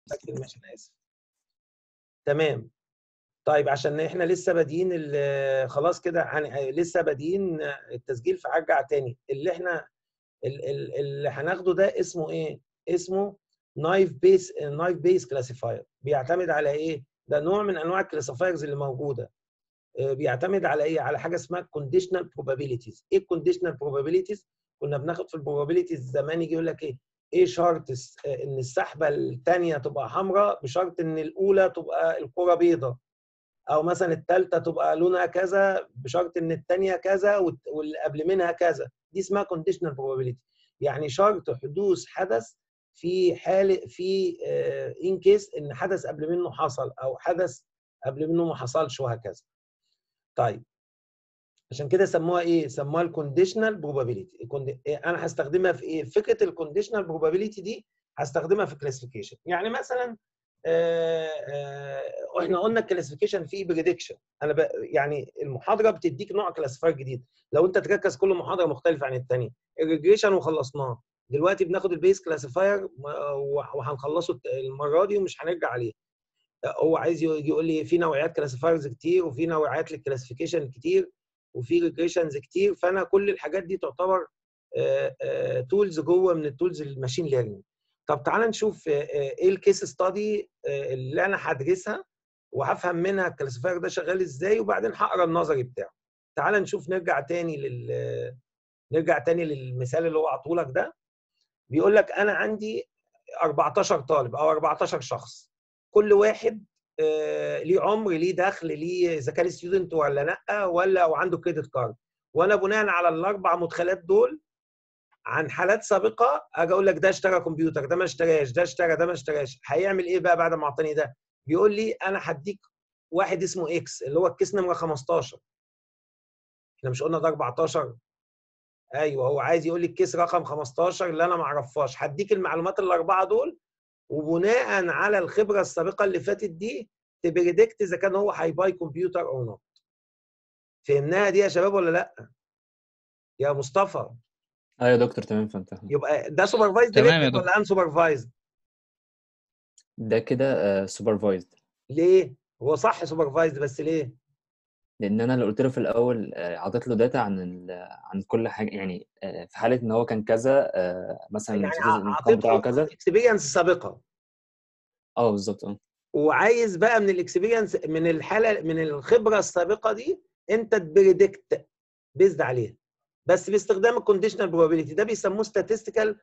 بكتب ماشي انا اسف تمام طيب عشان احنا لسه بادئين ال- خلاص كده هن- لسه بادئين التسجيل فهرجع تاني اللي احنا ال- ال- اللي هناخده ده اسمه ايه؟ اسمه نايف بيس نايف بيس كلاسيفاير بيعتمد على ايه؟ ده نوع من انواع الكلاسيفايرز اللي موجوده آه، بيعتمد على ايه؟ على حاجه اسمها كونديشنال probabilities ايه الكونديشنال probabilities؟ كنا بناخد في البروبابيلتيز زمان يجي يقول لك ايه؟ ايه شرط الس- آه، ان السحبه الثانيه تبقى حمراء بشرط ان الاولى تبقى الكره بيضاء او مثلا الثالثه تبقى لونها كذا بشرط ان الثانيه كذا والت- واللي قبل منها كذا دي اسمها كونديشنال probability يعني شرط حدوث حدث في حال في ان كيس ان حدث قبل منه حصل او حدث قبل منه ما حصلش وهكذا طيب عشان كده سموها ايه سموها الكونديشنال probability الكوند- إيه، انا هستخدمها في ايه فكره الكونديشنال probability دي هستخدمها في كلاسيفيكيشن يعني مثلا آه، آه، احنا قلنا الكلاسيفيكيشن فيه بريدكشن انا ب... يعني المحاضره بتديك نوع كلاسيفاير جديد لو انت تركز كل محاضره مختلفه عن الثانيه الريجريشن وخلصناه دلوقتي بناخد البيس كلاسيفاير وهنخلصه المره دي ومش هنرجع عليه هو عايز يجي يقول لي في نوعيات كلاسيفايرز كتير وفي نوعيات للكلاسيفيكيشن كتير وفي ريجريشنز كتير فانا كل الحاجات دي تعتبر تولز جوه من التولز الماشين ليرنينج طب تعال نشوف آه، آه، ايه الكيس ستادي اللي انا هدرسها وهفهم منها الكلاسيفاير ده شغال ازاي وبعدين هقرا النظري بتاعه تعال نشوف نرجع تاني لل نرجع تاني للمثال اللي هو عطولك ده بيقول لك انا عندي 14 طالب او 14 شخص كل واحد آه، ليه عمر ليه دخل ليه اذا كان ستودنت ولا لا ولا وعنده كريدت كارد وانا بناء على الاربع مدخلات دول عن حالات سابقه اجي اقول لك ده اشترى كمبيوتر ده ما اشتراش ده اشترى ده ما اشتراش هيعمل ايه بقى بعد ما اعطاني ده بيقول لي انا هديك واحد اسمه اكس اللي هو الكيس نمره 15 احنا مش قلنا ده 14 ايوه هو عايز يقول لي الكيس رقم 15 اللي انا ما اعرفهاش هديك المعلومات الاربعه دول وبناء على الخبره السابقه اللي فاتت دي تبريدكت اذا كان هو هيباي كمبيوتر او نوت فهمناها دي يا شباب ولا لا يا مصطفى ايوه يا دكتور تمام فهمتها يبقى ده سوبرفايزد تمام يا دكتور. ولا ان سوبرفايزد ده كده سوبرفايزد ليه هو صح سوبرفايزد بس ليه لان انا اللي قلت له في الاول آه، عطيت له داتا عن ال- عن كل حاجه يعني آه، في حاله ان هو كان كذا آه، مثلا يعني الانكم بتاعه اعطيته كذا اكسبيرينس سابقه اه بالظبط اه وعايز بقى من الاكسبيرينس من الحاله من الخبره السابقه دي انت تبريدكت بيزد عليها بس باستخدام الكونديشنال probability ده بيسموه statistical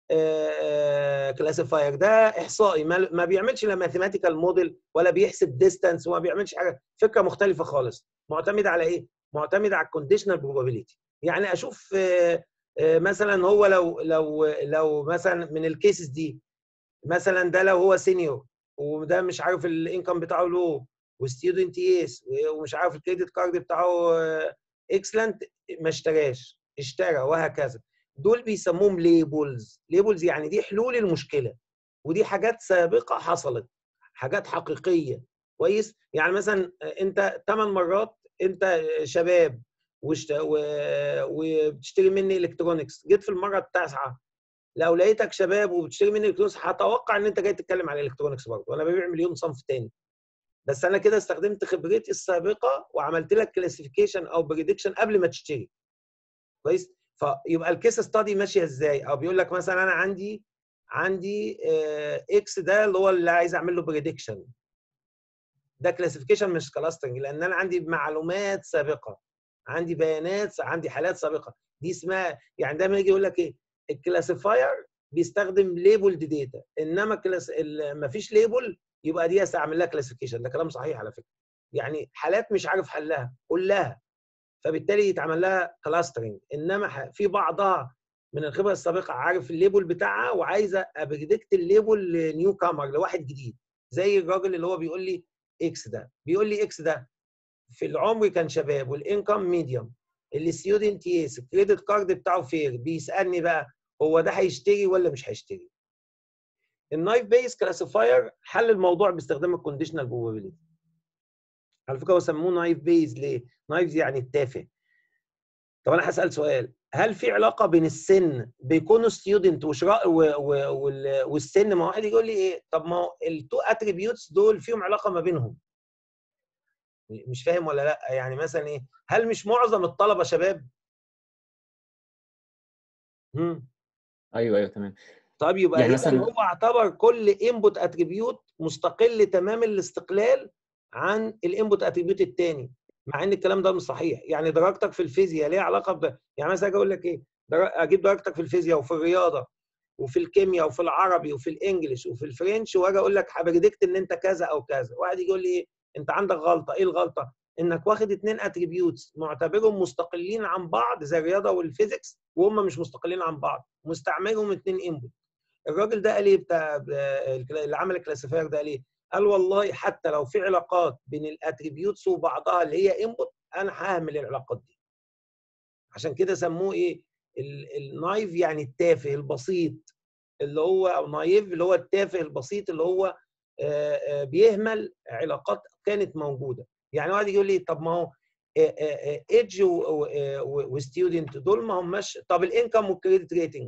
كلاسيفاير ده احصائي ما ما بيعملش لا ماثيماتيكال موديل ولا بيحسب ديستانس وما بيعملش حاجه فكره مختلفه خالص معتمد على ايه؟ معتمد على الكونديشنال probability يعني اشوف آه، آه، مثلا هو لو لو لو مثلا من الكيسز دي مثلا ده لو هو سينيور وده مش عارف الانكم بتاعه لو وستودنت يس ومش عارف الكريدت كارد بتاعه اكسلنت ما اشتراش اشترى وهكذا دول بيسموهم ليبلز ليبلز يعني دي حلول المشكله ودي حاجات سابقه حصلت حاجات حقيقيه كويس يعني مثلا انت ثمان مرات انت شباب واشت... و... وبتشتري مني الكترونكس جيت في المره التاسعه لو لقيتك شباب وبتشتري مني الكترونكس هتوقع ان انت جاي تتكلم على الالكترونكس برضه وانا ببيع مليون صنف تاني بس انا كده استخدمت خبرتي السابقه وعملت لك كلاسيفيكيشن او بريدكشن قبل ما تشتري كويس فيبقى الكيس ستادي ماشيه ازاي او بيقول لك مثلا انا عندي عندي اكس ده اللي هو اللي عايز اعمل له بريدكشن ده كلاسيفيكيشن مش كلاسترنج لان انا عندي معلومات سابقه عندي بيانات عندي حالات سابقه دي اسمها يعني دايما يجي يقول لك ايه الكلاسيفاير بيستخدم ليبلد داتا انما كلاس ما فيش ليبل يبقى دي اعمل لها كلاسيفيكيشن ده كلام صحيح على فكره يعني حالات مش عارف حلها كلها فبالتالي يتعمل لها كلاسترنج انما ح- في بعضها من الخبره السابقه عارف الليبل بتاعها وعايزه ابريدكت الليبل لنيو كامر لواحد جديد زي الراجل اللي هو بيقول لي اكس ده بيقول لي اكس ده في العمر كان شباب والانكم ميديوم الستودنت يس الكريدت كارد بتاعه فير بيسالني بقى هو ده هيشتري ولا مش هيشتري النايف بيس كلاسيفاير حل الموضوع باستخدام الكونديشنال بروبابيلتي على فكره هو سموه نايف بيز ليه؟ نايف يعني التافه طب انا هسال سؤال هل في علاقه بين السن بيكونوا ستودنت والسن ما واحد يقول لي ايه طب ما هو التو اتريبيوتس دول فيهم علاقه ما بينهم مش فاهم ولا لا يعني مثلا ايه هل مش معظم الطلبه شباب مم. ايوه ايوه تمام طب يبقى يعني يعني مثلا- هو اعتبر كل انبوت اتريبيوت مستقل تمام الاستقلال عن الانبوت اتريبيوت الثاني مع ان الكلام ده مش صحيح يعني درجتك في الفيزياء ليها علاقه ب يعني مثلا اجي اقول لك ايه در- اجيب درجتك في الفيزياء وفي الرياضه وفي الكيمياء وفي العربي وفي الانجليش وفي الفرنش واجي اقول لك هبريدكت ان انت كذا او كذا واحد يجي يقول لي ايه انت عندك غلطه ايه الغلطه انك واخد اثنين اتريبيوتس معتبرهم مستقلين عن بعض زي الرياضه والفيزيكس وهم مش مستقلين عن بعض مستعملهم اثنين انبوت الراجل ده قال ايه بتاع اللي عمل الكلاسيفاير ده قال ايه؟ قال والله حتى لو في علاقات بين الاتريبيوتس وبعضها اللي هي انبوت انا ههمل العلاقات دي. عشان كده سموه ايه؟ ال- النايف يعني التافه البسيط اللي هو او نايف اللي هو التافه البسيط اللي هو آه، آه، بيهمل علاقات كانت موجوده. يعني واحد يقول لي طب ما هو ايدج وستودنت دول ما هماش طب الانكم والكريدت ريتنج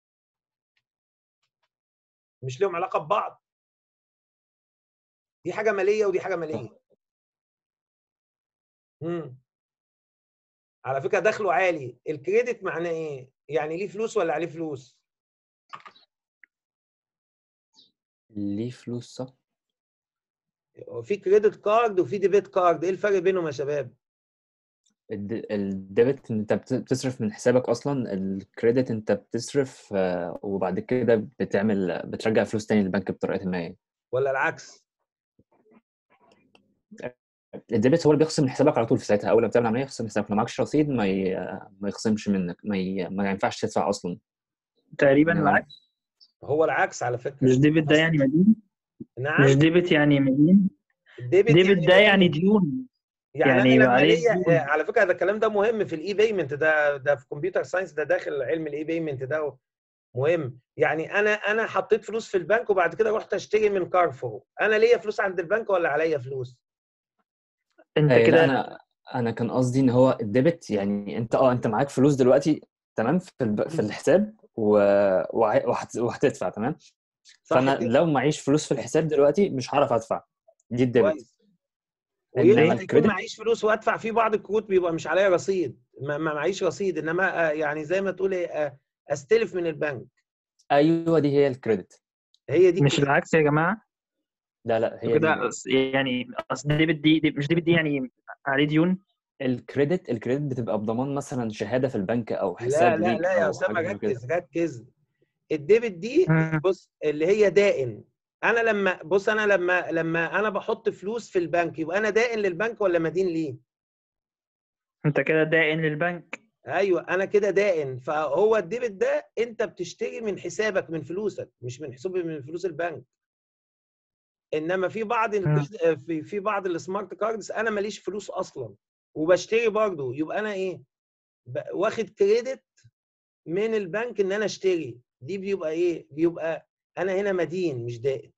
مش لهم علاقه ببعض دي حاجه ماليه ودي حاجه ماليه امم على فكره دخله عالي الكريدت معناه ايه يعني ليه فلوس ولا عليه فلوس ليه فلوس صح في كريدت كارد وفي ديبيت كارد ايه الفرق بينهم يا شباب الد- الديبت انت بت- بتصرف من حسابك اصلا الكريدت انت بتصرف آه، وبعد كده بتعمل بترجع فلوس تاني للبنك بطريقه ما يعني. ولا العكس الديبت هو اللي بيخصم من حسابك على طول في ساعتها اول ما بتعمل عمليه يخصم من حسابك لو معكش رصيد ما ي... ما يخصمش منك ما, ي... ما ينفعش تدفع اصلا تقريبا يعني هو- العكس هو العكس على فكره مش ديبت ده يعني مدين نعم مش ديبت يعني مدين الديبت ديبت ده يعني مدين. ديون يعني, يعني انا لما عليه ليا ديون. آه، على فكره ده الكلام ده مهم في الاي بيمنت ده ده في كمبيوتر ساينس ده داخل علم الاي بيمنت ده مهم يعني انا انا حطيت فلوس في البنك وبعد كده رحت اشتري من كارفور انا ليا فلوس عند البنك ولا عليا فلوس انت آه، لا كده انا انا كان قصدي ان هو الديبت يعني انت اه انت معاك فلوس دلوقتي تمام في الب... في الحساب و... وع- وهت... وهتدفع تمام صح فانا كده؟ لو معيش فلوس في الحساب دلوقتي مش هعرف ادفع دي الديبت كويس إنما ويمكن يكون الكريدت- معيش فلوس وادفع في بعض الكروت بيبقى مش عليا رصيد ما ما معيش رصيد انما آه، يعني زي ما تقول إيه، آه، استلف من البنك ايوه دي هي الكريدت هي دي مش الكريدت. العكس يا جماعه لا لا هي كده دي أص- يعني اصل ديبت دي, دي مش ديبت دي يعني عليه ديون الكريدت الكريدت بتبقى بضمان مثلا شهاده في البنك او لا حساب لا ليك لا يا او اسامه حاجه زي كده ركز ركز الديبت دي مم. بص اللي هي دائن انا لما بص انا لما لما انا بحط فلوس في البنك يبقى انا دائن للبنك ولا مدين ليه؟ انت كده دائن للبنك ايوه انا كده دائن فهو الديبت ده انت بتشتري من حسابك من فلوسك مش من حساب من فلوس البنك انما في بعض مم. ال- في في بعض السمارت كاردز انا ماليش فلوس اصلا وبشتري برضه يبقى انا ايه ب- واخد كريدت من البنك ان انا اشتري دي بيبقى ايه بيبقى انا هنا مدين مش دائن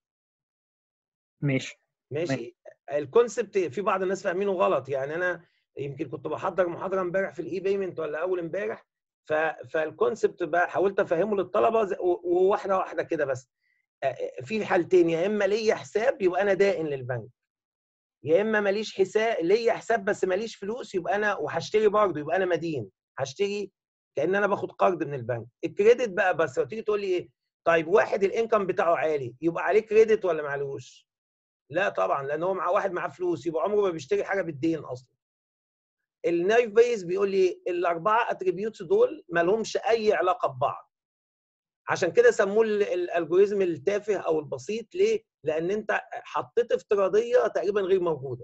ماشي ماشي الكونسبت في بعض الناس فاهمينه غلط يعني انا يمكن كنت بحضر محاضره امبارح في الاي بيمنت ولا اول امبارح ف... فالكونسبت بقى حاولت افهمه للطلبه زي- و- وواحده واحده كده بس آه، في حالتين يا اما ليا حساب يبقى انا دائن للبنك يا اما ماليش حساب ليا حساب بس ماليش فلوس يبقى انا وهشتري برضه يبقى انا مدين هشتري كان انا باخد قرض من البنك الكريدت بقى بس لو تيجي تقول لي ايه طيب واحد الانكم بتاعه عالي يبقى عليه كريدت ولا معلوش لا طبعا لان هو مع واحد معاه فلوس يبقى عمره ما بيشتري حاجه بالدين اصلا النايف بيز بيقول لي الاربعه اتريبيوتس دول ما لهمش اي علاقه ببعض عشان كده سموه ال- الالجوريزم التافه او البسيط ليه لان انت حطيت افتراضيه تقريبا غير موجوده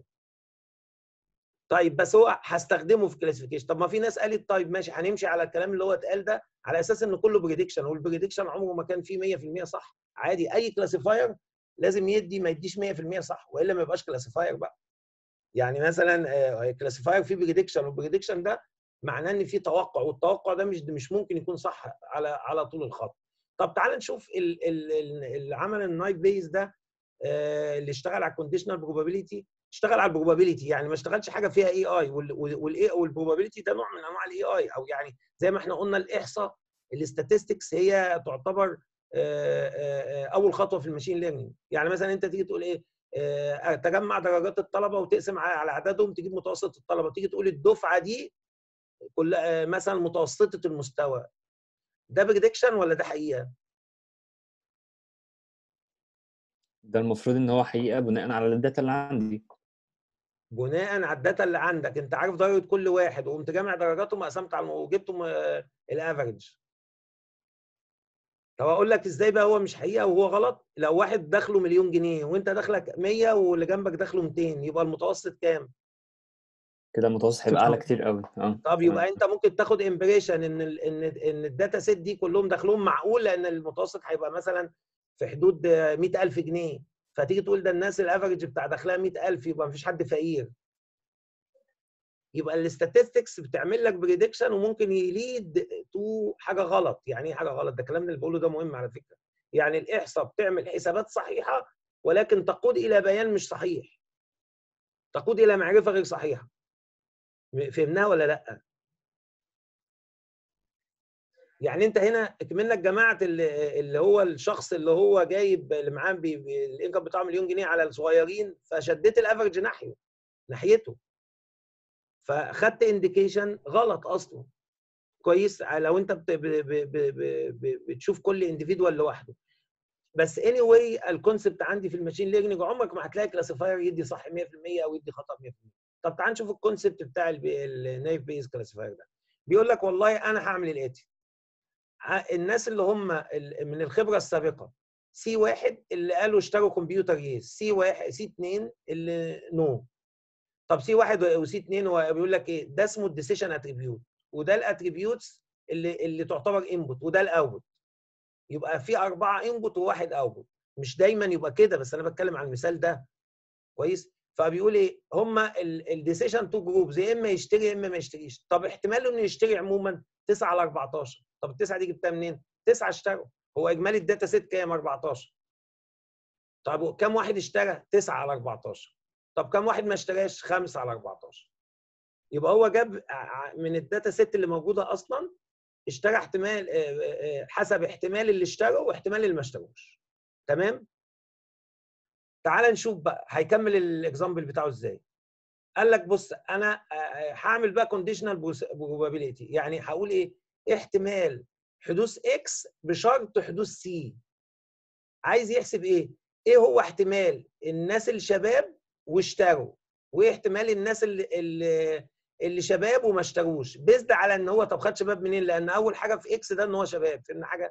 طيب بس هو هستخدمه في كلاسيفيكيشن طب ما في ناس قالت طيب ماشي هنمشي على الكلام اللي هو اتقال ده على اساس ان كله بريدكشن والبريدكشن عمره ما كان فيه 100% صح عادي اي كلاسيفاير لازم يدي ما يديش 100% صح والا ما يبقاش كلاسيفاير بقى يعني مثلا كلاسيفاير فيه بريدكشن والبريدكشن ده معناه ان في توقع والتوقع ده مش مش ممكن يكون صح على على طول الخط طب تعال نشوف ال- ال- ال- اللي عمل النايف بيز ده آه، اللي اشتغل على الكونديشنال بروبابيلتي اشتغل على البروبابيلتي يعني ما اشتغلش حاجه فيها اي اي والاي والبروبابيلتي ده نوع من انواع الاي اي او يعني زي ما احنا قلنا الاحصاء الاستاتستكس هي تعتبر آه، آه، آه، اول خطوه في الماشين ليرنينج يعني مثلا انت تيجي تقول ايه آه، تجمع درجات الطلبه وتقسم على على عددهم تجيب متوسط الطلبه تيجي تقول الدفعه دي كل آه، مثلا متوسطه المستوى ده بريدكشن ولا ده حقيقه؟ ده المفروض ان هو حقيقه بناء على الداتا اللي عندي بناء على الداتا اللي عندك انت عارف درجه كل واحد وقمت جامع درجاتهم وقسمت على وجبتهم الافرج طب اقول لك ازاي بقى هو مش حقيقه وهو غلط لو واحد دخله مليون جنيه وانت دخلك 100 واللي جنبك دخله 200 يبقى المتوسط كام كده المتوسط هيبقى اعلى صفر. كتير قوي اه طب يبقى انت ممكن تاخد امبريشن ان ال ان ان الداتا سيت دي كلهم دخلهم معقول لان المتوسط هيبقى مثلا في حدود آه، 100000 جنيه فتيجي تقول ده الناس الافرج بتاع دخلها 100000 يبقى مفيش حد فقير يبقى الاستاتستكس بتعمل لك بريدكشن وممكن يليد تو حاجه غلط يعني ايه حاجه غلط ده الكلام اللي بقوله ده مهم على فكره يعني الاحصاء بتعمل حسابات صحيحه ولكن تقود الى بيان مش صحيح تقود الى معرفه غير صحيحه فهمناها ولا لا يعني انت هنا اكمنك جماعه اللي اللي هو الشخص اللي هو جايب اللي معاه بي- بي- الانكم بتاعه مليون جنيه على الصغيرين فشديت الافرج ناحيه ناحيته فخدت انديكيشن غلط اصلا كويس لو انت بت- ب- ب- ب- ب- ب- بتشوف كل انديفيدوال لوحده بس اني anyway الكونسبت عندي في الماشين ليرنينج عمرك ما هتلاقي كلاسيفاير يدي صح 100% او يدي خطا 100% طب تعال نشوف الكونسبت بتاع النايف بيز كلاسيفاير ده بيقول لك والله انا هعمل الاتي ع- الناس اللي هم ال- من الخبره السابقه سي واحد اللي قالوا اشتروا كمبيوتر يس سي واحد سي اثنين اللي نو طب سي واحد وسي اثنين هو بيقول لك ايه ده اسمه الديسيشن اتريبيوت وده الاتريبيوتس اللي اللي تعتبر انبوت وده الاوتبوت يبقى في اربعه انبوت وواحد اوتبوت مش دايما يبقى كده بس انا بتكلم عن المثال ده كويس فبيقول ايه هما الديسيشن تو جروبز يا اما يشتري يا اما ما يشتريش طب احتماله انه يشتري عموما 9 على 14 طب التسعه دي جبتها منين؟ 9 اشتروا هو اجمالي الداتا سيت كام 14 طب كم واحد اشترى 9 على 14 طب كم واحد ما اشتراش 5 على 14 يبقى هو جاب ع- من الداتا سيت اللي موجوده اصلا اشترى احتمال آه، آه، آه، حسب احتمال اللي اشتروا واحتمال اللي ما اشتروش تمام تعال نشوف بقى هيكمل الاكزامبل بتاعه ازاي قال لك بص انا آه، آه، هعمل بقى كونديشنال بروبابيليتي يعني هقول ايه احتمال حدوث اكس بشرط حدوث سي عايز يحسب ايه ايه هو احتمال الناس الشباب واشتروا وايه احتمال الناس اللي اللي, اللي شباب وما اشتروش بيزد على ان هو طب خد شباب منين لان اول حاجه في اكس ده ان هو شباب فان حاجه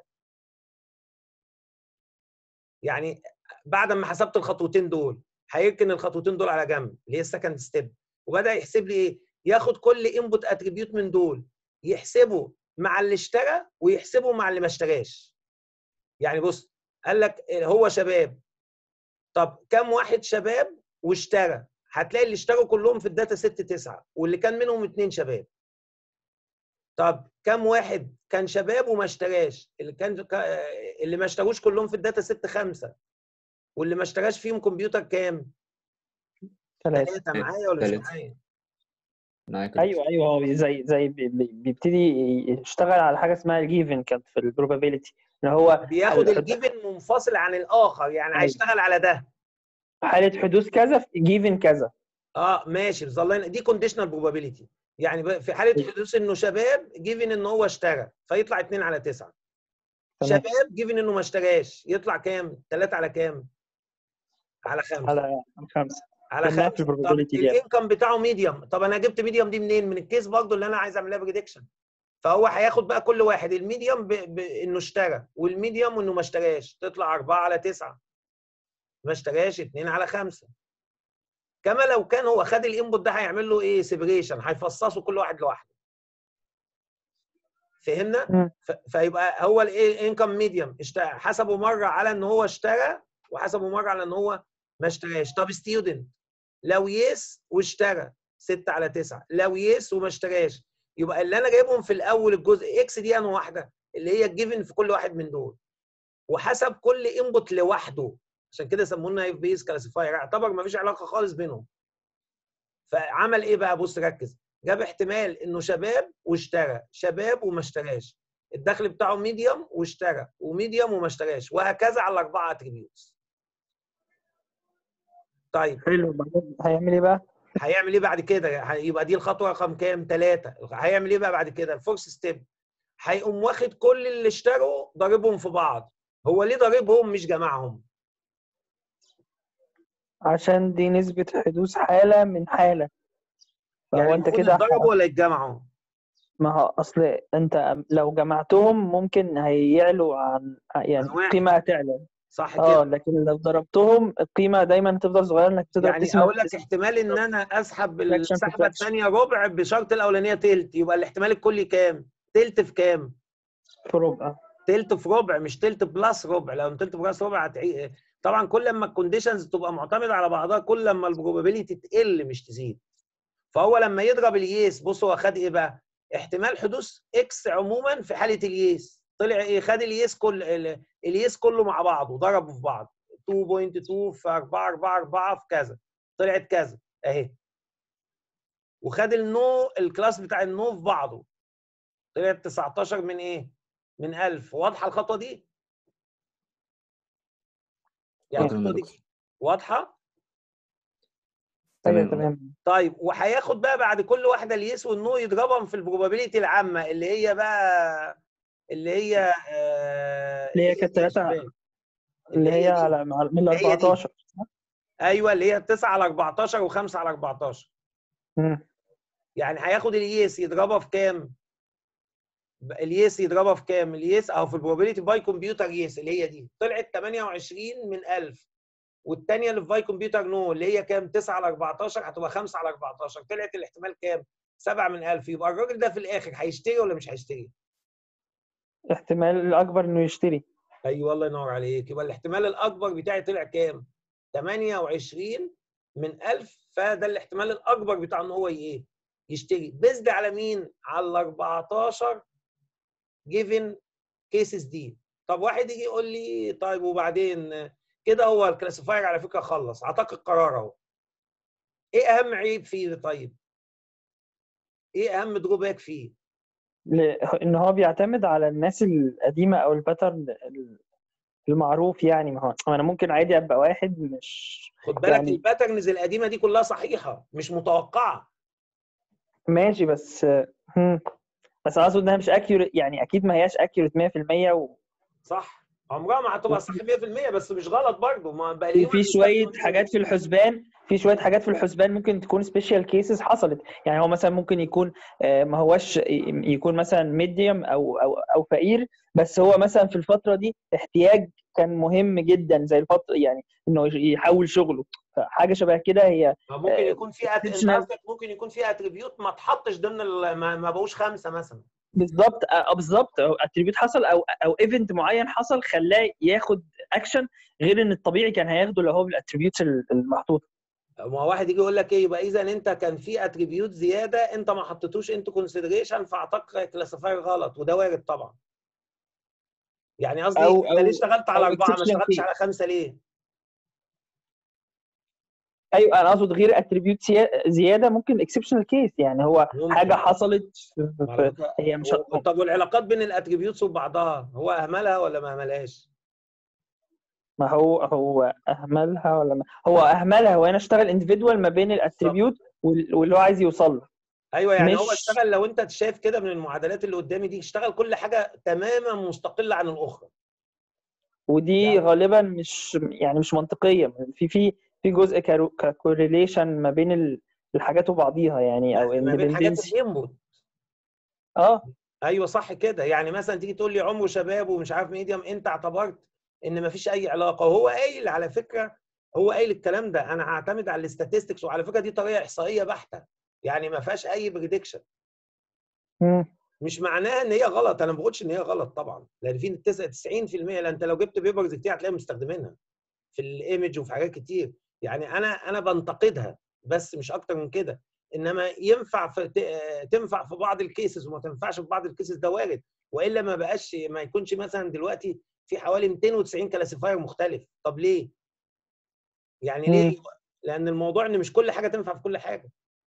يعني بعد ما حسبت الخطوتين دول هيركن الخطوتين دول على جنب اللي هي السكند ستيب وبدا يحسب لي ايه ياخد كل انبوت اتريبيوت من دول يحسبه مع اللي اشترى ويحسبه مع اللي ما اشتراش يعني بص قال لك هو شباب طب كم واحد شباب واشترى هتلاقي اللي اشتروا كلهم في الداتا ست تسعة واللي كان منهم اتنين شباب طب كم واحد كان شباب وما اشتراش اللي كان اللي ما اشتروش كلهم في الداتا ست خمسة واللي ما اشتراش فيهم كمبيوتر كام؟ ثلاثة ثلاثة معايا ولا مش تلاتة. معايا؟ معاك كده. ايوه ايوه هو زي زي بي- بي- بيبتدي يشتغل على حاجه اسمها الجيفن كانت في البروبابيلتي ان هو بياخد الحد- الجيفن منفصل عن الاخر يعني أيوة. هيشتغل على ده حاله حدوث كذا في جيفن كذا اه ماشي ظلينا دي كونديشنال بروبابيلتي يعني ب- في حاله أيوة. حدوث انه شباب جيفن ان هو اشترى فيطلع 2 على 9 تمام. شباب جيفن انه ما اشتراش يطلع كام 3 على كام على 5 على خمسه على خدناها 5 في طب البروبابيلتي دي الانكم بتاعه ميديوم طب انا جبت ميديوم دي منين من الكيس برضو اللي انا عايز اعملها بريدكشن فهو هياخد بقى كل واحد الميديوم ب... ب... انه اشترى والميديوم انه ما اشتراش تطلع 4 على 9 ما اشتراش 2 على 5 كما لو كان هو خد الانبوت ده هيعمل له ايه سيبريشن هيفصصه كل واحد لوحده فهمنا مم. ف... فيبقى هو الايه انكم ميديوم حسبه مره على ان هو اشترى وحسبه مره على ان هو ما اشتراش طب ستودنت لو يس واشترى 6 على 9 لو يس وما اشتراش يبقى اللي انا جايبهم في الاول الجزء اكس دي انه واحده اللي هي الجيفن في كل واحد من دول وحسب كل انبوت لوحده عشان كده سمونا اف بيز كلاسيفاير يعتبر ما فيش علاقه خالص بينهم فعمل ايه بقى بص ركز جاب احتمال انه شباب واشترى شباب وما اشتراش الدخل بتاعه ميديوم واشترى وميديوم وما اشتراش وهكذا على الاربعه اتريبيوتس طيب حلو بعدين هيعمل ايه بقى؟ هيعمل ايه بعد كده يبقى دي الخطوه رقم كام ثلاثة هيعمل ايه بقى بعد كده الفورس ستيب هيقوم واخد كل اللي اشتروا ضاربهم في بعض هو ليه ضاربهم مش جمعهم عشان دي نسبة حدوث حالة من حالة فهو يعني انت المفروض كده يتضربوا ولا يتجمعوا ما هو اصل انت لو جمعتهم ممكن هيعلوا عن يعني عن واحد. القيمة هتعلى صح اه كده لكن لو ضربتهم القيمة دايما هتفضل صغيرة انك تقدر يعني تسمع اقول لك احتمال ان انا اسحب Fraction السحبه fraction. الثانيه ربع بشرط الاولانيه تلت يبقى الاحتمال الكلي كام تلت في كام في ربع تلت في ربع مش تلت بلس ربع لو تلت بلس ربع هتعي... طبعا كل ما الكونديشنز تبقى معتمده على بعضها كل ما البروبابيلتي تقل مش تزيد فهو لما يضرب اليس بص هو خد ايه بقى احتمال حدوث اكس عموما في حاله اليس طلع ايه خد اليس كل ال- اليس كله مع بعضه ضربه في بعض 2.2 في 4 4 4 في كذا طلعت كذا اهي وخد النو الكلاس بتاع النو في بعضه طلعت 19 من ايه من 1000 واضحه الخطوه دي يعني واضحة يا الخطوه دي دكتور. واضحه ايوه تمام. تمام طيب وهياخد بقى بعد كل واحده اليس والنو يضربهم في البروبابيلتي العامه اللي هي بقى اللي هي آه اللي هي كانت دي يا تلاتة شباب. اللي هي دي. على مع- من ال هي دي. 14 ايوه اللي هي 9 على 14 و5 على 14 مم. يعني هياخد اليس يضربها في كام؟ ب- اليس يضربها في كام؟ اليس او في البروبابيلتي باي كمبيوتر يس اللي هي دي طلعت 28 من 1000 والثانيه اللي في باي كمبيوتر نو اللي هي كام؟ 9 على 14 هتبقى 5 على 14 طلعت الاحتمال كام؟ 7 من 1000 يبقى الراجل ده في الاخر هيشتري ولا مش هيشتري؟ احتمال الاكبر انه يشتري ايوه الله ينور عليك يبقى الاحتمال الاكبر بتاعي طلع كام 28 من 1000 فده الاحتمال الاكبر بتاع ان هو ايه يشتري بيزد على مين على ال 14 جيفن كيسز دي طب واحد يجي يقول لي طيب وبعدين كده هو الكلاسيفاير على فكره خلص اعطاك القرار اهو ايه اهم عيب فيه طيب ايه اهم دروباك فيه ل- ان هو بيعتمد على الناس القديمه او الباترن ال- المعروف يعني ما هو ما انا ممكن عادي ابقى واحد مش خد بالك يعني- الباترنز القديمه دي كلها صحيحه مش متوقعه ماشي بس هم. بس انا اقصد انها مش اكيوريت يعني اكيد ما هياش اكيوريت 100% و... صح عمرها ما هتبقى صح 100% بس مش غلط برضه ما بقى في اليوم في شويه حاجات في الحسبان في شويه حاجات في الحسبان ممكن تكون سبيشال كيسز حصلت يعني هو مثلا ممكن يكون آه، ما هوش يكون مثلا ميديوم او او او فقير بس هو مثلا في الفتره دي احتياج كان مهم جدا زي الفتره يعني انه يحول شغله حاجه شبه كده هي ممكن آه، يكون في أت... انت exceptional. قصدك ممكن يكون في اتريبيوت ما اتحطش ضمن ال... ما... ما بقوش خمسه مثلا بالظبط اه بالظبط اتريبيوت حصل او او ايفنت معين حصل خلاه ياخد اكشن غير ان الطبيعي كان هياخده لو هو بالاتريبيوتس المحطوطه ما هو واحد يجي يقول لك ايه يبقى اذا انت كان في اتريبيوت زياده انت ما حطيتوش انت كونسيدريشن فاعطاك كلاسيفاير غلط وده وارد طبعا يعني قصدي أو- انت ليه أو- اشتغلت على أو اربعه ما exceptional اشتغلتش case. على خمسه ليه؟ ايوه انا اقصد غير اتريبيوت زياده ممكن اكسبشنال كيس يعني هو ممكن. حاجه حصلت في- في- على فكرة، هي مش هو- طب والعلاقات بين الاتريبيوتس وبعضها هو اهملها ولا ما اهملهاش؟ ما هو هو اهملها ولا ما هو اهملها هو انا اشتغل اندفيدوال ما بين الاتريبيوت وال- واللي هو عايز يوصل له ايوه يعني هو مش- اشتغل لو انت شايف كده من المعادلات اللي قدامي دي اشتغل كل حاجه تماما مستقله عن الاخرى ودي يعني- غالبا مش يعني مش منطقيه في في في جزء ككوريليشن ما بين ال- الحاجات وبعضيها يعني او ما بين حاجات independency. الانبوت اه ايوه صح كده يعني مثلا تيجي تقول لي عمره شباب ومش عارف ميديم انت اعتبرت ان ما فيش اي علاقه وهو قايل على فكره هو قايل الكلام ده انا هعتمد على الاستاتستكس وعلى فكره دي طريقه احصائيه بحته يعني ما فيهاش اي بريدكشن مم. مش معناها ان هي غلط انا ما بقولش ان هي غلط طبعا لان في 90% لان انت لو جبت بيبرز كتير هتلاقيهم مستخدمينها في الايمج وفي حاجات كتير يعني انا انا بنتقدها بس مش اكتر من كده انما ينفع في ت- تنفع في بعض الكيسز وما تنفعش في بعض الكيسز ده وارد والا ما بقاش ما يكونش مثلا دلوقتي في حوالي 290 كلاسيفاير مختلف طب ليه؟ يعني ليه؟ مم. لان الموضوع ان مش كل حاجه تنفع في كل حاجه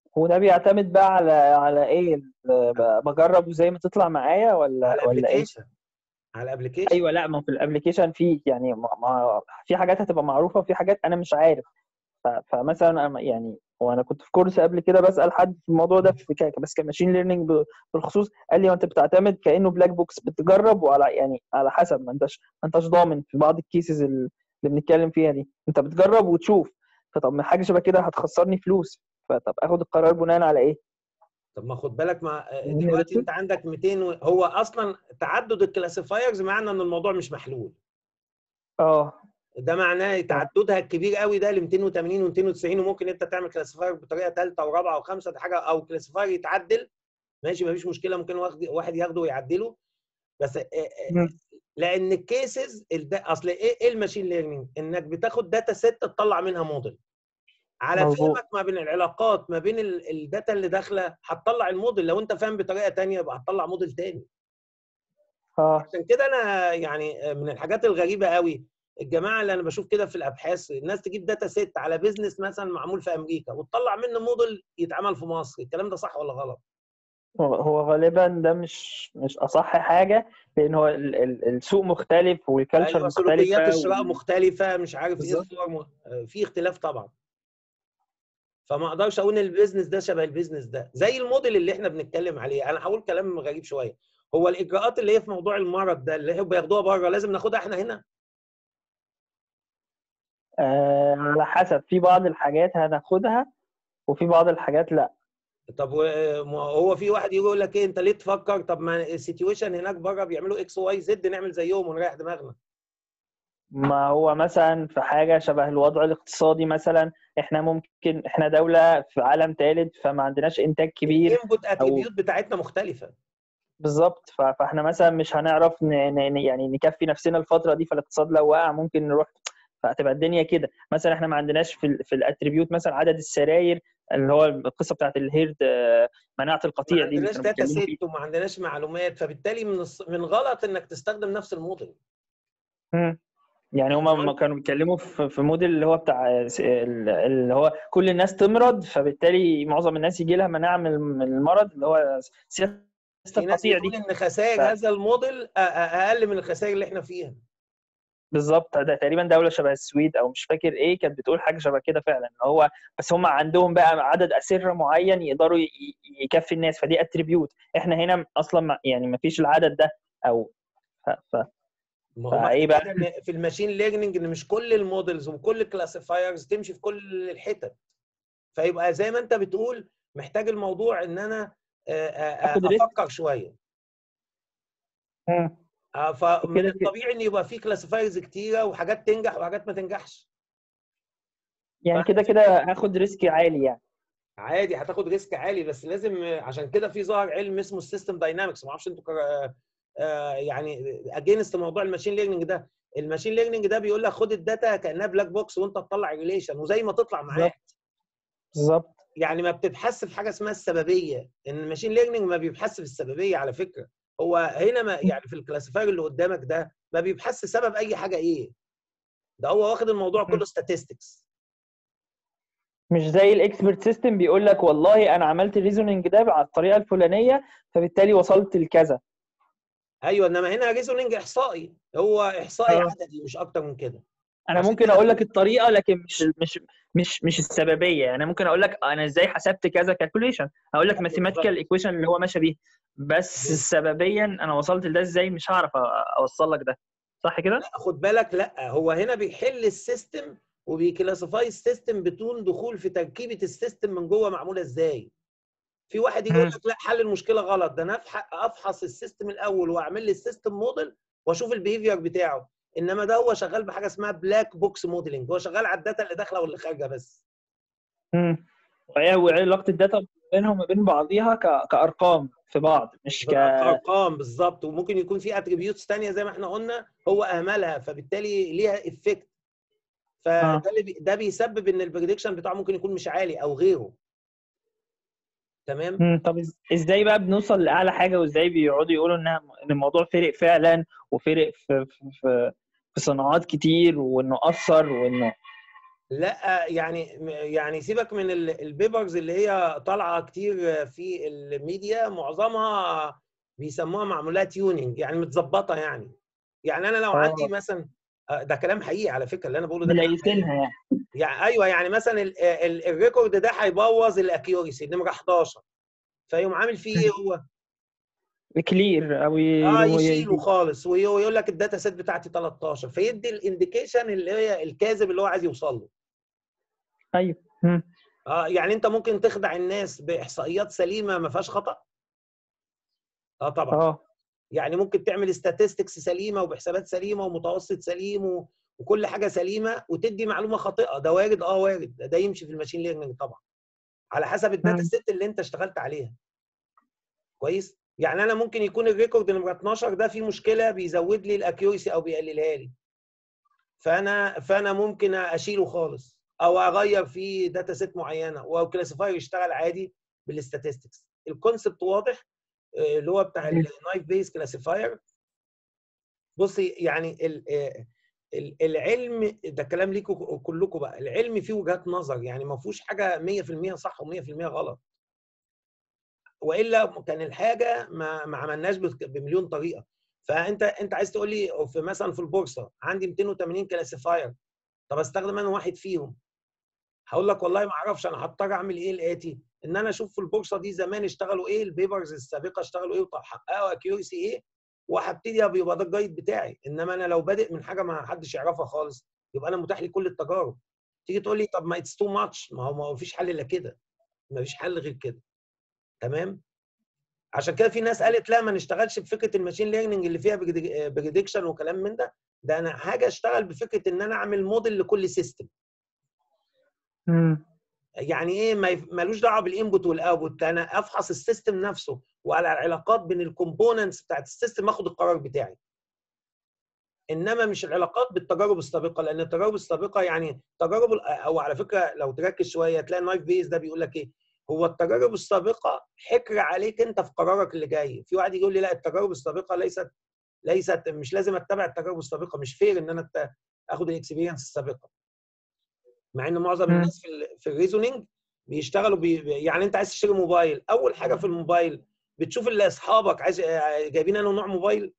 وده بيعتمد بقى على على ايه ب- بجرب وزي ما تطلع معايا ولا على ولا ايه الابلكيشن على الابلكيشن ايوه لا ما في الابلكيشن في يعني ما ما في حاجات هتبقى معروفه وفي حاجات انا مش عارف ف- فمثلا أنا يعني وانا كنت في كورس قبل كده بسال حد في الموضوع ده في ك- بس كماشين ليرنينج بالخصوص قال لي ما انت بتعتمد كانه بلاك بوكس بتجرب وعلى يعني على حسب ما انتش ما انتش ضامن في بعض الكيسز اللي بنتكلم فيها دي انت بتجرب وتشوف فطب ما حاجه شبه كده هتخسرني فلوس فطب اخد القرار بناء على ايه؟ طب ما خد بالك مع مين يا دلوقتي دكتور؟ انت عندك 200 و... هو اصلا تعدد الكلاسيفايرز معنى ان الموضوع مش محلول اه ده معناه تعددها الكبير قوي ده ل 280 و290 وممكن انت تعمل كلاسيفاير بطريقه ثالثه ورابعه وخامسه دي حاجه او كلاسيفاير يتعدل ماشي مفيش مشكله ممكن واحد واحد ياخده ويعدله بس آه، آه، مم. لان الكيسز اصل ايه ايه الماشين ليرنينج انك بتاخد داتا ست تطلع منها موديل على مظبوط. فهمك ما بين العلاقات ما بين ال- الداتا اللي داخله هتطلع الموديل لو انت فاهم بطريقه تانية يبقى هتطلع موديل تاني اه عشان كده انا يعني من الحاجات الغريبه قوي الجماعه اللي انا بشوف كده في الابحاث الناس تجيب داتا سيت على بيزنس مثلا معمول في امريكا وتطلع منه موديل يتعمل في مصر الكلام ده صح ولا غلط هو هو غالبا ده مش مش اصح حاجه لان هو ال- ال- السوق مختلف والكالتشر ايوه سلوكيات مختلفه الشراء وال- مختلفه مش عارف ايه بالظبط. الصور م... في اختلاف طبعا فما اقدرش اقول ان البيزنس ده شبه البيزنس ده زي الموديل اللي احنا بنتكلم عليه انا هقول كلام غريب شويه هو الاجراءات اللي هي في موضوع المرض ده اللي هي بياخدوها بره لازم ناخدها احنا هنا آه على حسب في بعض الحاجات هناخدها وفي بعض الحاجات لا طب و- ما هو في واحد يجي يقول لك ايه انت ليه تفكر طب ما السيتويشن هناك بره بيعملوا اكس واي زد نعمل زيهم ونريح دماغنا ما هو مثلا في حاجه شبه الوضع الاقتصادي مثلا احنا ممكن احنا دوله في عالم ثالث فما عندناش انتاج كبير الانبوت اتريبيوت بتاعتنا مختلفه بالظبط ف- فاحنا مثلا مش هنعرف ن... ن... يعني نكفي نفسنا الفتره دي فالاقتصاد لو وقع ممكن نروح فهتبقى الدنيا كده مثلا احنا ما عندناش في ال... في الاتريبيوت مثلا عدد السراير اللي هو القصه بتاعت الهيرد آه، مناعه ما القطيع دي اللي عندناش كانوا داتا بيتكلموا فيها سيت وما عندناش معلومات فبالتالي من الص- من غلط انك تستخدم نفس الموديل مم. يعني هما ما كانوا بيتكلموا في في موديل اللي هو بتاع س- ال- اللي هو كل الناس تمرض فبالتالي معظم الناس يجي لها مناعه من من المرض اللي هو سياسه في ناس القطيع بتقول دي ان خسائر ف- هذا الموديل أ- أ- اقل من الخسائر اللي احنا فيها بالظبط ده تقريبا دوله شبه السويد او مش فاكر ايه كانت بتقول حاجه شبه كده فعلا إن هو بس هم عندهم بقى عدد اسره معين يقدروا ي- ي- يكفي الناس فدي اتريبيوت احنا هنا اصلا ما- يعني ما فيش العدد ده او ف... ف... ما هو فإيه معنى بقى؟ كده إن في الماشين ليرنينج ان مش كل المودلز وكل الكلاسيفايرز تمشي في كل الحتت فيبقى زي ما انت بتقول محتاج الموضوع ان انا آه، آه، آخد ريسك. افكر شويه مم. آه، فمن كده كده. الطبيعي ان يبقى في كلاسيفايرز كتيره وحاجات تنجح وحاجات ما تنجحش يعني ف- كده كده هاخد ريسك عالي يعني عادي هتاخد ريسك عالي بس لازم عشان كده في ظاهر علم اسمه السيستم داينامكس ما اعرفش انتوا كر- آه، يعني اجينست موضوع الماشين ليرنينج ده الماشين ليرنينج ده بيقول لك خد الداتا كانها بلاك بوكس وانت تطلع ريليشن وزي ما تطلع معاك بالظبط يعني ما بتبحث في حاجه اسمها السببيه ان الماشين ليرنينج ما بيبحث في السببيه على فكره هو هنا ما يعني في الكلاسيفاير اللي قدامك ده ما بيبحث سبب اي حاجه ايه ده هو واخد الموضوع كله statistics مش زي الاكسبرت سيستم بيقول لك والله انا عملت الريزونينج ده على الطريقه الفلانيه فبالتالي وصلت لكذا ايوه انما هنا ريزونينج احصائي هو احصائي آه. عددي مش اكتر من كده انا عشان ممكن كده اقول في- لك الطريقه لكن مش مش مش مش السببيه يعني ممكن اقول لك انا ازاي حسبت كذا كالكوليشن اقول لك ماثيماتيكال ايكويشن اللي هو ماشي بيه بس بالظبط. سببيا انا وصلت لده ازاي مش هعرف أ- اوصل لك ده صح كده لا خد بالك لا هو هنا بيحل السيستم وبيكلاسيفاي السيستم بدون دخول في تركيبه السيستم من جوه معموله ازاي في واحد يجي يقول مم. لك لا حل المشكله غلط ده انا أفح- افحص السيستم الاول واعمل لي السيستم موديل واشوف البيهيفير بتاعه انما ده هو شغال بحاجه اسمها بلاك بوكس موديلنج هو شغال على الداتا اللي داخله واللي خارجه بس امم وايه وإيه علاقه الداتا بينهم وبين بعضيها ك... كارقام في بعض مش ك ارقام بالظبط وممكن يكون في اتريبيوتس ثانيه زي ما احنا قلنا هو اهملها فبالتالي ليها افكت آه. فده اللي بي- ده بيسبب ان البريدكشن بتاعه ممكن يكون مش عالي او غيره تمام مم. طب إز- ازاي بقى بنوصل لاعلى حاجه وازاي بيقعدوا يقولوا انها ان الموضوع فرق فعلا وفرق في في في, في صناعات كتير وانه اثر وانه لا يعني يعني سيبك من ال- البيبرز اللي هي طالعه كتير في الميديا معظمها بيسموها معمولها تيوننج يعني متظبطه يعني يعني انا لو آه. عندي مثلا آه، ده كلام حقيقي على فكره اللي انا بقوله ده كلام حقيقي. مليسينها يعني يعني ايوه يعني مثلا ال- ال- الريكورد ده هيبوظ الاكيوريسي نمره 11 فيقوم عامل فيه ايه هو؟ كلير او ي... اه هو ي- يشيله خالص وي- ويقول لك الداتا سيت بتاعتي 13 فيدي الانديكيشن اللي هي الكاذب اللي هو عايز يوصل له ايوه مم. اه يعني انت ممكن تخدع الناس باحصائيات سليمه ما فيهاش خطا اه طبعا اه يعني ممكن تعمل statistics سليمه وبحسابات سليمه ومتوسط سليم و... وكل حاجه سليمه وتدي معلومه خاطئه ده وارد اه وارد ده, ده يمشي في الماشين ليرنينج طبعا على حسب الداتا مم. سيت اللي انت اشتغلت عليها كويس يعني انا ممكن يكون الريكورد نمره 12 ده فيه مشكله بيزود لي الاكيوريسي او بيقللها لي فانا فانا ممكن اشيله خالص او اغير فيه داتا سيت معينه والكلاسيفاير يشتغل عادي بالاستاتستكس الكونسبت واضح آه، اللي هو بتاع مم. النايف بيس كلاسيفاير بصي يعني ال- آه، ال- العلم ده كلام ليكم كلكم بقى العلم فيه وجهات نظر يعني ما فيهوش حاجه 100% صح و100% غلط والا كان الحاجه ما ما عملناش بت- بمليون طريقه فانت انت عايز تقول لي في مثلا في البورصه عندي 280 كلاسيفاير طب استخدم انا واحد فيهم هقول لك والله ما اعرفش انا هضطر اعمل ايه الاتي ان انا اشوف في البورصه دي زمان اشتغلوا ايه البيبرز السابقه اشتغلوا ايه وحققوا اكيورسي ايه وهبتدي يبقى ده الجايد بتاعي انما انا لو بادئ من حاجه ما حدش يعرفها خالص يبقى انا متاح لي كل التجارب تيجي تقول لي طب ما اتس تو ماتش ما هو ما فيش حل الا كده ما فيش حل غير كده تمام عشان كده في ناس قالت لا ما نشتغلش بفكره الماشين ليرنينج اللي فيها بريدكشن وكلام من ده ده انا حاجه اشتغل بفكره ان انا اعمل موديل لكل سيستم مم. يعني ايه ما يف- ملوش دعوه بالانبوت والاوتبوت انا افحص السيستم نفسه وعلى العلاقات بين الكومبوننتس بتاعت السيستم اخد القرار بتاعي انما مش العلاقات بالتجارب السابقه لان التجارب السابقه يعني تجارب ال- او على فكره لو تركز شويه تلاقي النايف بيز ده بيقول لك ايه هو التجارب السابقه حكر عليك انت في قرارك اللي جاي في واحد يقول لي لا التجارب السابقه ليست ليست مش لازم اتبع التجارب السابقه مش فير ان انا أت- اخد الاكسبيرينس السابقه مع ان معظم مم. الناس في ال في الريزونينج بيشتغلوا بي يعني انت عايز تشتري موبايل اول حاجه في الموبايل بتشوف اللي اصحابك عايز جايبين انه نوع موبايل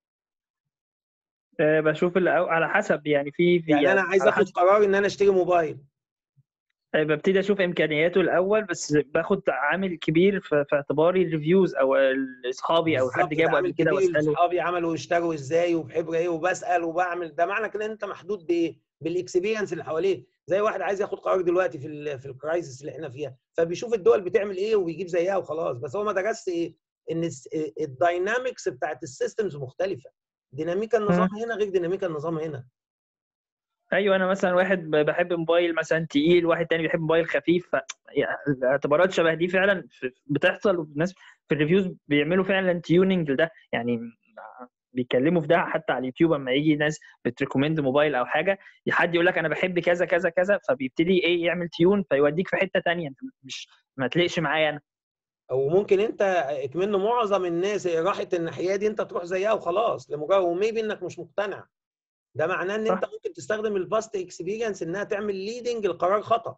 آه، بشوف اللي على حسب يعني في في يعني انا عايز على اخد حسب قرار ان انا اشتري موبايل آه، ببتدي اشوف امكانياته الاول بس باخد عامل كبير في, في اعتباري الريفيوز او اصحابي او حد بالظبط، ده جابه عامل قبل كده كبير واساله اصحابي عملوا اشتروا ازاي وبحبر ايه وبسال وبعمل ده معنى كده ان انت محدود بايه؟ بالاكسبيرينس اللي حواليك زي واحد عايز ياخد قرار دلوقتي في ال في الكرايسيس اللي احنا فيها فبيشوف الدول بتعمل ايه وبيجيب زيها وخلاص بس هو ما درسش ايه؟ ان الس- الداينامكس بتاعت السيستمز مختلفه ديناميكا النظام هنا غير ديناميكا النظام هنا ايوه انا مثلا واحد ب- بحب موبايل مثلا تقيل واحد تاني بيحب موبايل خفيف ف يعني اعتبارات شبه دي فعلا في- بتحصل والناس في الريفيوز بيعملوا فعلا تيوننج لده يعني بيتكلموا في ده حتى على اليوتيوب اما يجي ناس بتريكومند موبايل او حاجه حد يقول لك انا بحب كذا كذا كذا فبيبتدي ايه يعمل تيون فيوديك في حته تانية انت مش ما تلاقيش معايا انا او ممكن انت اكمن معظم الناس راحت الناحيه دي انت تروح زيها وخلاص لمجرد وميبي انك مش مقتنع ده معناه ان صح. انت ممكن تستخدم الباست اكسبيرينس انها تعمل ليدنج القرار خطا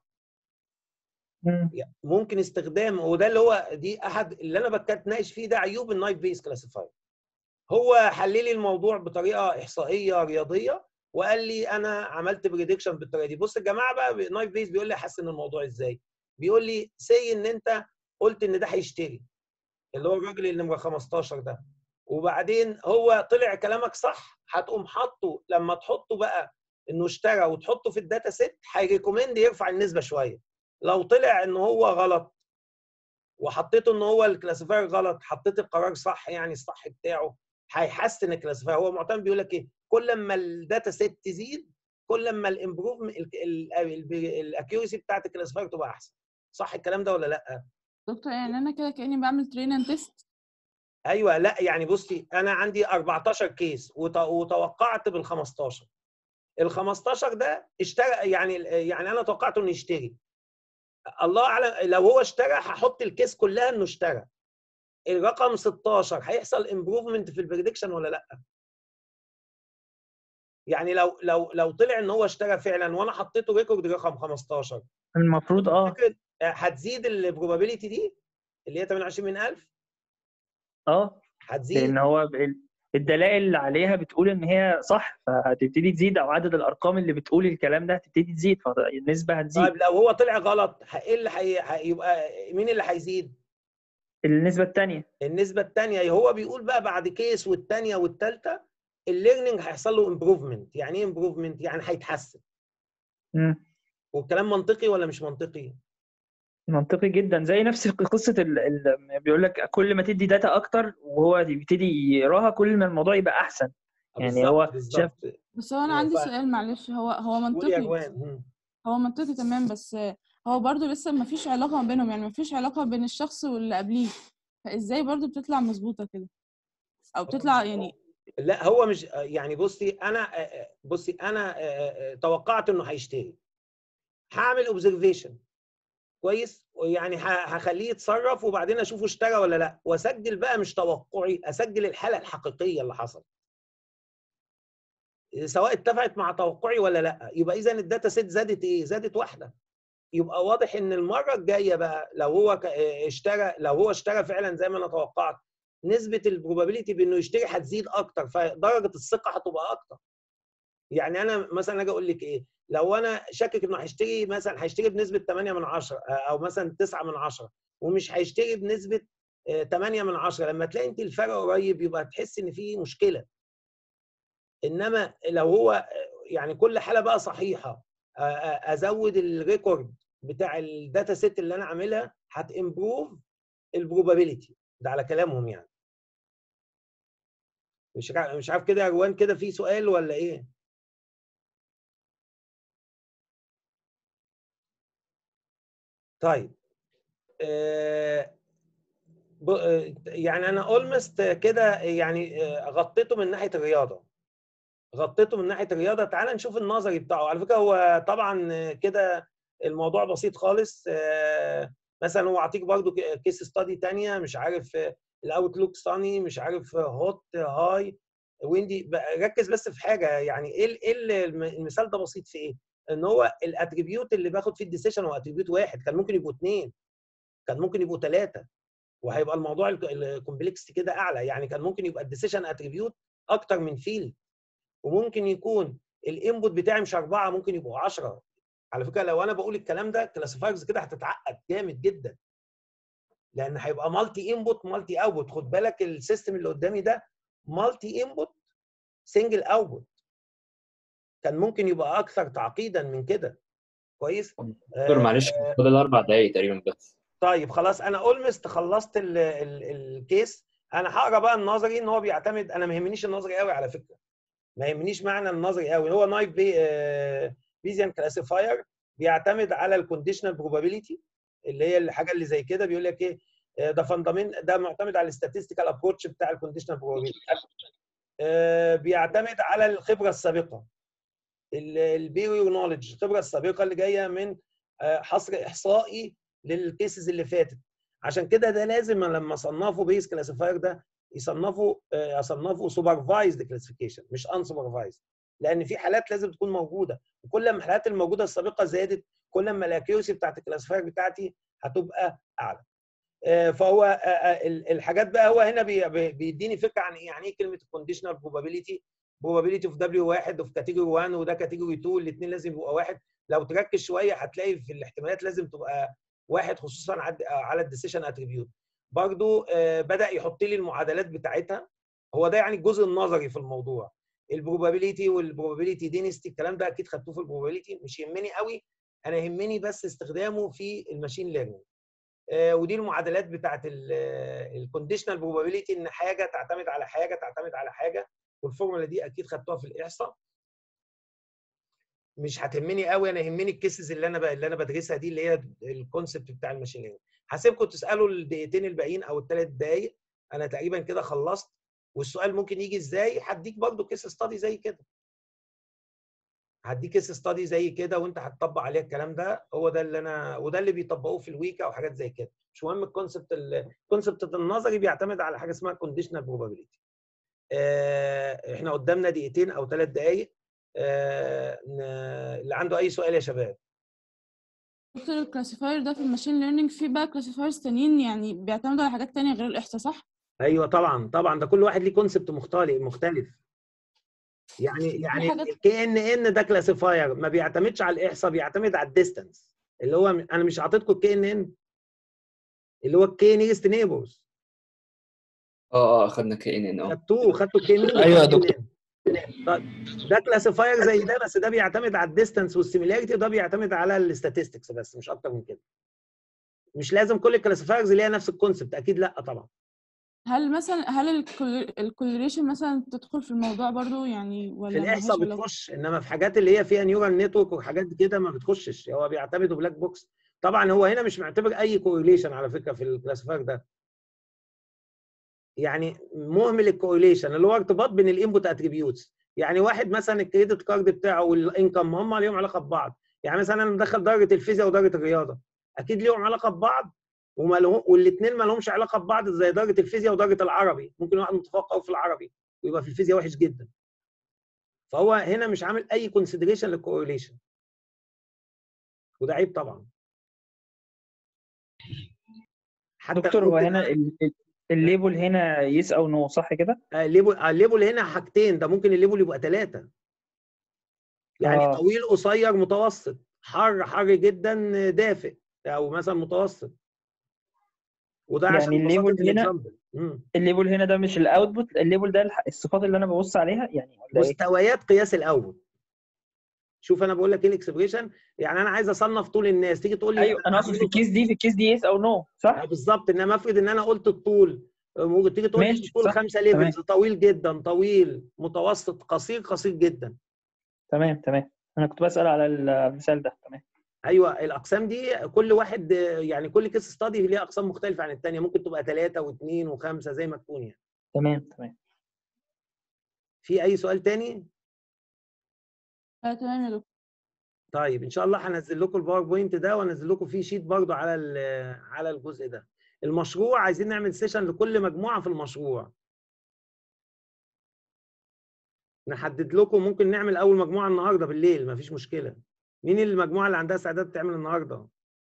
ممكن استخدام وده اللي هو دي احد اللي انا بتناقش فيه ده عيوب النايف بيس كلاسيفاير هو حل لي الموضوع بطريقه احصائيه رياضيه وقال لي انا عملت بريدكشن بالطريقه دي بص يا جماعه بقى نايف بيس بيقول لي احسن الموضوع ازاي بيقول لي سي ان انت قلت ان ده هيشتري اللي هو الراجل اللي نمره 15 ده وبعدين هو طلع كلامك صح هتقوم حاطه لما تحطه بقى انه اشترى وتحطه في الداتا سيت هيريكومند يرفع النسبه شويه لو طلع ان هو غلط وحطيته ان هو الكلاسيفاير غلط حطيت القرار صح يعني الصح بتاعه هيحسن الكلاسيفاير هو معتمد بيقول لك ايه كل ما الداتا سيت تزيد كل ما الامبروف الاكيورسي بتاعت الكلاسيفاير تبقى احسن صح الكلام ده ولا لا دكتور يعني انا كده كاني بعمل ترين اند تيست ايوه لا يعني بصي انا عندي 14 كيس وت- وتوقعت بال 15 ال 15 ده اشترى يعني يعني انا توقعت انه يشتري الله اعلم لو هو اشترى هحط الكيس كلها انه اشترى الرقم 16 هيحصل امبروفمنت في البريدكشن ولا لا يعني لو لو لو طلع ان هو اشترى فعلا وانا حطيته ريكورد رقم 15 المفروض اه فكرة آه، هتزيد البروبابيلتي دي اللي هي 28 من 1000 اه هتزيد لان هو ب- الدلائل اللي عليها بتقول ان هي صح فهتبتدي تزيد او عدد الارقام اللي بتقول الكلام ده هتبتدي تزيد فالنسبه هتزيد طيب لو هو طلع غلط ه- ايه اللي هي- هيبقى مين اللي هيزيد؟ النسبه الثانيه النسبه الثانيه هو بيقول بقى بعد كيس والثانيه والثالثه الليرنينج هيحصل له امبروفمنت يعني ايه امبروفمنت يعني هيتحسن والكلام منطقي ولا مش منطقي منطقي جدا زي نفس قصه ال... ال... بيقول لك كل ما تدي داتا اكتر وهو يبتدي يقراها كل ما الموضوع يبقى احسن يعني بالظبط- هو بالظبط. شاف- بس هو انا هو عندي فا- سؤال معلش هو هو قول يا منطقي جوان مم. هو منطقي تمام بس هو برضو لسه ما فيش علاقة ما بينهم يعني ما فيش علاقة بين الشخص واللي قبليه فازاي برضو بتطلع مظبوطة كده او بتطلع يعني لا هو مش يعني بصي انا بصي انا توقعت انه هيشتري هعمل اوبزرفيشن كويس ويعني ه- هخليه يتصرف وبعدين اشوفه اشترى ولا لا واسجل بقى مش توقعي اسجل الحاله الحقيقيه اللي حصلت سواء اتفقت مع توقعي ولا لا يبقى اذا الداتا سيت زادت ايه زادت واحده يبقى واضح ان المره الجايه بقى لو هو ك- اشترى لو هو اشترى فعلا زي ما انا توقعت نسبه البروبابيلتي بانه يشتري هتزيد اكتر فدرجه الثقه هتبقى اكتر يعني انا مثلا اجي اقول لك ايه لو انا شاكك انه هيشتري مثلا هيشتري بنسبه 8 من 10 او مثلا 9 من 10 ومش هيشتري بنسبه آه، 8 من 10 لما تلاقي انت الفرق قريب يبقى تحس ان في مشكله انما لو هو آه، يعني كل حاله بقى صحيحه آه، آه، ازود الريكورد بتاع الداتا سيت اللي انا عاملها هتمبروف البروبابيلتي ده على كلامهم يعني مش عارف مش عارف كده يا روان كده في سؤال ولا ايه؟ طيب آه، ب- آه، يعني انا اولمست كده يعني آه، غطيته من ناحيه الرياضه غطيته من ناحيه الرياضه تعال نشوف النظري بتاعه على فكره هو طبعا كده الموضوع بسيط خالص آه، مثلا هو اعطيك برضو كيس ستادي تانية مش عارف الاوتلوك ساني مش عارف هوت هاي ويندي بقى ركز بس في حاجه يعني ايه ال- ايه ال- الم- المثال ده بسيط في ايه؟ ان هو الاتريبيوت اللي باخد فيه الديسيشن هو اتريبيوت واحد كان ممكن يبقوا اثنين كان ممكن يبقوا ثلاثه وهيبقى الموضوع الكومبلكس كده اعلى يعني كان ممكن يبقى الديسيشن اتريبيوت اكتر من فيلد وممكن يكون الانبوت بتاعي مش اربعه ممكن يبقوا 10 على فكره لو انا بقول الكلام ده كلاسيفايرز كده هتتعقد جامد جدا لان هيبقى مالتي انبوت مالتي اوتبوت خد بالك السيستم اللي قدامي ده مالتي انبوت سنجل اوتبوت كان ممكن يبقى اكثر تعقيدا من كده كويس دكتور معلش فاضل اربع دقايق تقريبا بس طيب خلاص انا اولمست خلصت ال ال الكيس انا هقرا بقى النظري ان هو بيعتمد انا ما يهمنيش النظري قوي على فكره ما يهمنيش معنى النظري قوي هو نايف بي بيزيان كلاسيفاير بيعتمد على الكونديشنال بروبابيلتي اللي هي الحاجه اللي زي كده بيقول لك ايه آه، ده فاندامنت ده معتمد على الاستاتستيكال ابروتش بتاع الكونديشنال بروبابيلتي بيعتمد على الخبره السابقه البيريو نولج الخبره السابقه اللي جايه من آه، حصر احصائي للكيسز اللي فاتت عشان كده ده لازم لما صنفوا بيس كلاسيفاير ده يصنفوا آه، يصنفوا سوبرفايزد كلاسيفيكيشن مش ان سوبرفايزد لان في حالات لازم تكون موجوده وكل ما الحالات الموجوده السابقه زادت كل ما الاكيوسي بتاعت الكلاسيفاير بتاعتي هتبقى اعلى آه، فهو آه، آه، ال- الحاجات بقى هو هنا بي- بي- بيديني فكره عن إيه- يعني ايه كلمه كونديشنال بروبابيلتي probability في دبليو واحد وفي كاتيجوري 1 وده كاتيجوري 2 الاثنين لازم يبقوا واحد لو تركز شويه هتلاقي في الاحتمالات لازم تبقى واحد خصوصا عد- على الديسيشن اتريبيوت برضو آه، بدا يحط لي المعادلات بتاعتها هو ده يعني الجزء النظري في الموضوع البروبابيليتي والبروبابيليتي دينستي الكلام ده اكيد خدتوه في البروبابيليتي مش يهمني قوي انا يهمني بس استخدامه في الماشين ليرنينج ودي المعادلات بتاعت الكونديشنال بروبابيليتي ان حاجه تعتمد على حاجه تعتمد على حاجه والفورمولا دي اكيد خدتوها في الاحصاء مش هتهمني قوي انا يهمني الكيسز اللي انا ب... اللي انا بدرسها دي اللي هي الكونسبت بتاع الماشين ليرنينج هسيبكم تسالوا الدقيقتين الباقيين او الثلاث دقائق انا تقريبا كده خلصت والسؤال ممكن يجي ازاي هديك برضو كيس ستادي زي كده هديك كيس ستادي زي كده وانت هتطبق عليها الكلام ده هو ده اللي انا وده اللي بيطبقوه في الويكا او حاجات زي كده مش مهم الكونسبت الكونسبت النظري بيعتمد على حاجه اسمها كونديشنال بروبابيلتي احنا قدامنا دقيقتين او ثلاث دقائق آه، ن- اللي عنده اي سؤال يا شباب دكتور الكلاسيفاير ده في الماشين ليرنينج في بقى كلاسيفايرز تانيين يعني بيعتمدوا على حاجات تانية غير الإحصاء صح؟ ايوه طبعا طبعا ده كل واحد ليه كونسبت مختلف مختلف يعني يعني حاجات- الكي ان ان ده كلاسيفاير ما بيعتمدش على الاحصاء بيعتمد على الديستانس اللي هو انا مش حاططكم الكي ان ان اللي هو الكي نيست نيبرز اه اه اخدنا كي ان ان اه خدتوه خدتوا الكي ان أيوة يا دكتور. طيب ده كلاسيفاير زي ده بس ده بيعتمد على الديستانس والسيميلاريتي وده بيعتمد على الاستاتستكس بس مش اكتر من كده مش لازم كل الكلاسيفايرز ليها نفس الكونسبت اكيد لا طبعا هل مثلا هل الكوليريشن مثلا تدخل في الموضوع برضو يعني ولا في الاحصاء ملهاش علاقة؟ بتخش انما في حاجات اللي هي فيها نيورال نتورك وحاجات كده ما بتخشش هو بيعتمدوا بلاك بوكس طبعا هو هنا مش معتبر اي كورليشن على فكره في الكلاسيفاير ده يعني مهمل الكورليشن اللي هو ارتباط بين الانبوت اتريبيوتس يعني واحد مثلا الكريدت كارد بتاعه والانكم هم ليهم علاقه ببعض يعني مثلا انا مدخل درجه الفيزياء ودرجه الرياضه اكيد ليهم علاقه ببعض والاثنين ما لهمش علاقه ببعض زي درجه الفيزياء ودرجه العربي ممكن واحد متفوق قوي في العربي ويبقى في الفيزياء وحش جدا فهو هنا مش عامل اي كونسيدريشن للكورليشن وده عيب طبعا حتى دكتور هو ممكن- هنا ال- ال- الليبل هنا يس او نو صح كده؟ آه، الليبل آه، الليبل هنا حاجتين ده ممكن الليبل يبقى ثلاثه يعني آه. طويل قصير متوسط حر حر جدا دافئ او مثلا متوسط وده يعني عشان بساطة الليبل هنا- الإكزامبل. مم. الليبل هنا ده مش الاوتبوت الليبل ده الح- الصفات اللي انا ببص عليها يعني ولا ايه؟ مستويات قياس الاوت شوف انا بقول لك ايه الاكسبريشن يعني انا عايز اصنف طول الناس تيجي تقول لي ايوه انا اقصد في الكيس دي في الكيس دي يس او نو آه، صح؟ بالظبط انما افرض ان انا قلت الطول ممكن تيجي تقول لي ماشي، الطول صح، خمسه ليفلز طويل جدا طويل متوسط قصير قصير جدا تمام تمام انا كنت بسأل على المثال ده تمام ايوه الاقسام دي كل واحد آه، يعني كل كيس ستادي ليها اقسام مختلفه عن الثانيه ممكن تبقى ثلاثه واثنين وخمسه زي ما تكون يعني تمام تمام في اي سؤال تاني آه تمام يا دكتور طيب ان شاء الله هنزل لكم الباوربوينت ده وانزل لكم فيه شيت برضو على ال- على الجزء ده المشروع عايزين نعمل سيشن لكل مجموعه في المشروع نحدد لكم ممكن نعمل اول مجموعه النهارده بالليل مفيش مشكله مين المجموعه اللي عندها استعداد تعمل النهارده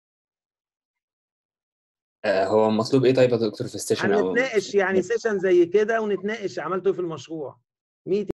آه، هو مطلوب ايه طيب يا دكتور في السيشن او هنتناقش يعني سيشن زي كده ونتناقش عملتوا ايه في المشروع ميت